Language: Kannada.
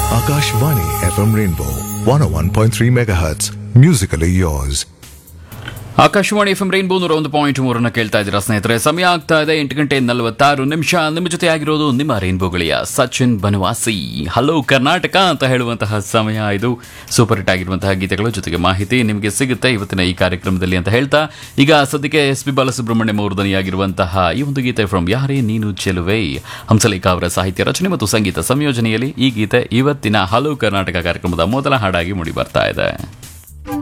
Akashvani FM Rainbow 101.3 MHz. Musically yours. Akashvani F M rainbow ನೂರ ಒಂದು ಪಾಯಿಂಟ್ ಮೂರನ್ನ ಕೇಳ್ತಾ ಇದ್ದೀರಾ ಸ್ನೇಹಿತರೆ ಸಮಯ ಆಗ್ತಾ ಇದೆ ಎಂಟು ಗಂಟೆ ನಲವತ್ತಾರು ನಿಮಿಷ ನಿಮ್ಮ ಜೊತೆ ಆಗಿರೋದು ನಿಮ್ಮ ರೈನ್ಬೋ ಗಳಿಯ ಸಚಿನ್ ಬನವಾಸಿ ಹಲೋ ಕರ್ನಾಟಕ ಅಂತ ಹೇಳುವಂತಹ ಸಮಯ ಇದು ಸೂಪರ್ ಹಿಟ್ ಆಗಿರುವಂತಹ ಗೀತೆಗಳು ಜೊತೆಗೆ ಮಾಹಿತಿ ನಿಮಗೆ ಸಿಗುತ್ತೆ ಇವತ್ತಿನ ಈ ಕಾರ್ಯಕ್ರಮದಲ್ಲಿ ಅಂತ ಹೇಳ್ತಾ ಈಗ ಸದ್ಯಕ್ಕೆ ಎಸ್ ಪಿ ಬಾಲಸುಬ್ರಹ್ಮಣ್ಯಂ ಅವರು ಧ್ವನಿಯಾಗಿರುವಂತಹ ಈ ಒಂದು ಗೀತೆ ಫ್ರಮ್ ಯಾರೇ ನೀನು ಚೆಲುವೆ ಹಂಸಲೇಖ ಅವರ ಸಾಹಿತ್ಯ ರಚನೆ ಮತ್ತು ಸಂಗೀತ ಸಂಯೋಜನೆಯಲ್ಲಿ ಈ ಗೀತೆ ಇವತ್ತಿನ ಹಲೋ ಕರ್ನಾಟಕ ಕಾರ್ಯಕ್ರಮದ ಮೊದಲ ಹಾಡಾಗಿ ಮೂಡಿ ಬರ್ತಾ ಇದೆ